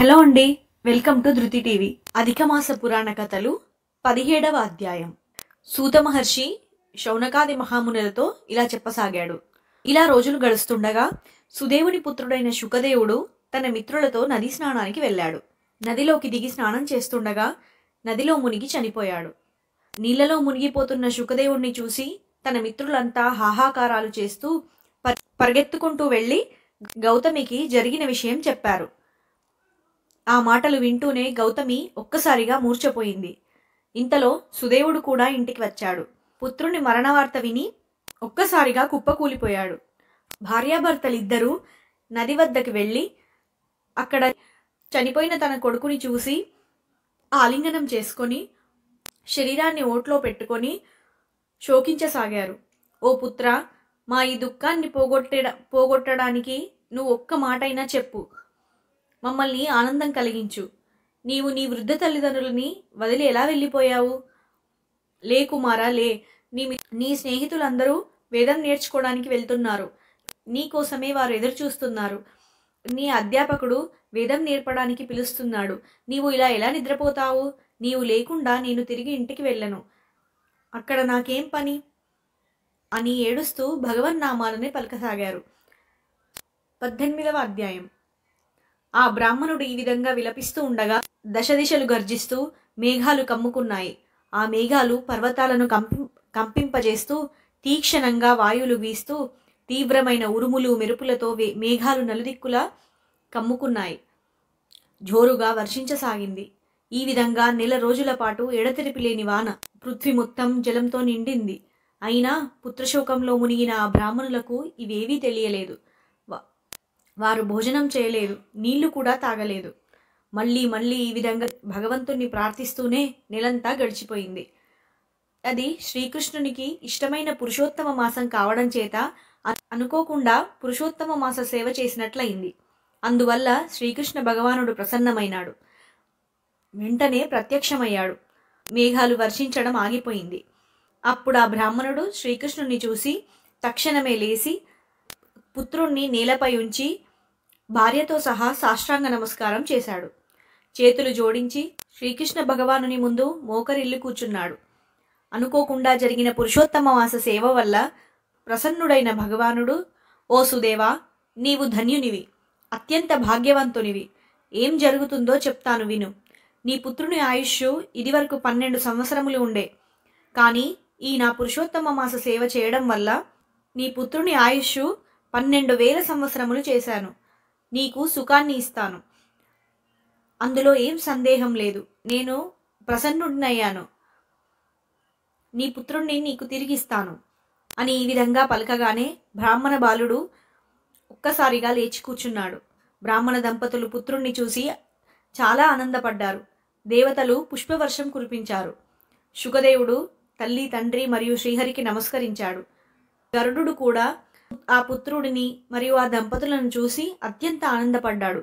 hello అండి welcome to Dhruti TV అధికమాస పురాణ కథలు పదిహేడవ అధ్యాయం సూత మహర్షి శౌనకాది మహామునులతో ఇలా చెప్పసాగాడు ఇలా రోజులు గడుస్తుండగా సుదేవుని పుత్రుడైన శుకదేవుడు తన మిత్రులతో నది స్నానానికి వెళ్ళాడు నదిలోకి దిగి స్నానం చేస్తుండగా నదిలో మునిగి చనిపోయాడు నీళ్లలో మునిగిపోతున్న శుకదేవుణ్ణి చూసి తన మిత్రులంతా హాహాకారాలు చేస్తూ పర్- పరిగెత్తుకుంటూ వెళ్ళి గౌతమికి జరిగిన విషయం చెప్పారు ఆ మాటలు వింటూనే గౌతమి ఒక్కసారిగా మూర్ఛపోయింది ఇంతలో సుదేవుడు కూడా ఇంటికి వచ్చాడు పుత్రుని మరణవార్త విని ఒక్కసారిగా కుప్పకూలిపోయాడు భార్యాభర్తలిద్దరూ నది వద్దకు వెళ్ళి అక్కడ చనిపోయిన తన కొడుకుని చూసి ఆలింగనం చేసుకొని శరీరాన్ని ఓట్లో పెట్టుకొని శోకించసాగారు ఓ పుత్ర మా ఈ దుఃఖాన్ని పోగొట్టే పోగొట్టడానికి నువ్వు ఒక్క మాటైనా చెప్పు మమ్మల్ని ఆనందం కలిగించు నీవు నీ వృద్ధ తల్లిదండ్రులని వదిలి ఎలా వెళ్ళిపోయావు లే కుమారా లే నీ మి- నీ స్నేహితులందరూ వేదం నేర్చుకోవడానికి వెళ్తున్నారు నీ కోసమే వారు ఎదురు చూస్తున్నారు నీ అధ్యాపకుడు వేదం నేర్పడానికి పిలుస్తున్నాడు నీవు ఇలా ఎలా నిద్రపోతావు నీవు లేకుండా నేను తిరిగి ఇంటికి వెళ్ళను అక్కడ నాకేం పని అని ఏడుస్తూ భగవన్నామాలని పలకసాగారు పద్దెనిమిదవ అధ్యాయం ఆ బ్రాహ్మణుడు ఈ విధంగా విలపిస్తూ ఉండగా దశ దిశలు గర్జిస్తూ మేఘాలు కమ్ముకున్నాయి ఆ మేఘాలు పర్వతాలను కంపి కంపింపజేస్తూ తీక్షణంగా వాయువులు వీస్తూ తీవ్రమైన ఉరుములు మెరుపులతో వే- మేఘాలు నలుదిక్కులా కమ్ముకున్నాయి జోరుగా వర్షించసాగింది ఈ విధంగా నెల రోజుల పాటు ఎడతెరిపి లేని వాన పృథ్వీ మొత్తం జలంతో నిండింది అయినా పుత్రశోకంలో మునిగిన ఆ బ్రాహ్మణులకు ఇవేవీ తెలియలేదు వా- వారు భోజనం చేయలేదు నీళ్లు కూడా తాగలేదు మళ్ళీ మళ్ళీ ఈ విధంగా భగవంతుణ్ణి ప్రార్థిస్తూనే నెలంతా గడిచిపోయింది అది శ్రీకృష్ణునికి ఇష్టమైన పురుషోత్తమ మాసం కావడం చేత అ- అనుకోకుండా పురుషోత్తమ మాస సేవ చేసినట్లయింది అందువల్ల శ్రీకృష్ణ భగవానుడు ప్రసన్నమైనాడు వెంటనే ప్రత్యక్షమయ్యాడు మేఘాలు వర్షించడం ఆగిపోయింది అప్పుడు ఆ బ్రాహ్మణుడు శ్రీకృష్ణుని చూసి తక్షణమే లేచి పుత్రుణ్ణి నేలపై ఉంచి భార్యతో సహా సాష్టాంగ నమస్కారం చేశాడు చేతులు జోడించి శ్రీకృష్ణ భగవానుని ముందు మోకరిల్లు కూర్చున్నాడు అనుకోకుండా జరిగిన పురుషోత్తమ మాస సేవ వల్ల ప్రసన్నుడైన భగవానుడు ఓ సుదేవా నీవు ధన్యునివి అత్యంత భాగ్యవంతునివి ఏం జరుగుతుందో చెప్తాను విను నీ పుత్రుని ఆయుష్ ఇదివరకు పన్నెండు సంవత్సరములు ఉండే కానీ ఈ నా పురుషోత్తమ మాస సేవ చేయడం వల్ల నీ పుత్రుని ఆయుష్ పన్నెండు వేల సంవత్సరములు చేశాను నీకు సుఖాన్ని ఇస్తాను అందులో ఏం సందేహం లేదు నేను ప్రసన్నుడినయ్యాను నీ పుత్రుణ్ణి నీకు తిరిగిస్తాను అని ఈ విధంగా పలకగానే బ్రాహ్మణ బాలుడు ఒక్కసారిగా లేచి కూర్చున్నాడు బ్రాహ్మణ దంపతులు పుత్రుణ్ణి చూసి చాలా ఆనందపడ్డారు దేవతలు పుష్పవర్షం కురిపించారు శుకదేవుడు తల్లి తండ్రి మరియు శ్రీహరికి నమస్కరించాడు గరుడు కూడా ఆ పుత్రుడిని మరియు ఆ దంపతులను చూసి అత్యంత ఆనందపడ్డాడు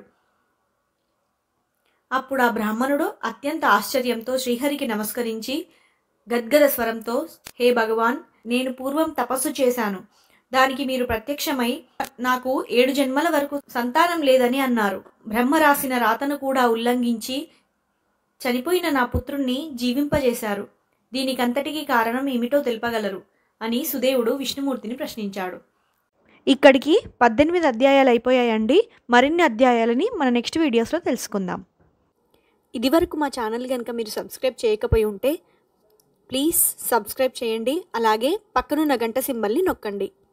అప్పుడు ఆ బ్రాహ్మణుడు అత్యంత ఆశ్చర్యంతో శ్రీహరికి నమస్కరించి గద్గద స్వరంతో హే భగవాన్ నేను పూర్వం తపస్సు చేశాను దానికి మీరు ప్రత్యక్షమై నాకు ఏడు జన్మల వరకు సంతానం లేదని అన్నారు బ్రహ్మ రాసిన రాతను కూడా ఉల్లంఘించి చనిపోయిన నా పుత్రుణ్ణి జీవింపజేశారు దీనికంతటికీ కారణం ఏమిటో తెలుపగలరు అని సుదేవుడు విష్ణుమూర్తిని ప్రశ్నించాడు ఇక్కడికి పద్దెనిమిది అధ్యాయాలు అయిపోయాయండి మరిన్ని అధ్యాయాలని మన నెక్స్ట్ వీడియోస్లో తెలుసుకుందాం ఇదివరకు మా ఛానల్ కనుక మీరు సబ్స్క్రైబ్ చేయకపోయి ఉంటే ప్లీజ్ సబ్స్క్రైబ్ చేయండి అలాగే పక్కనున్న గంట సింబల్ని నొక్కండి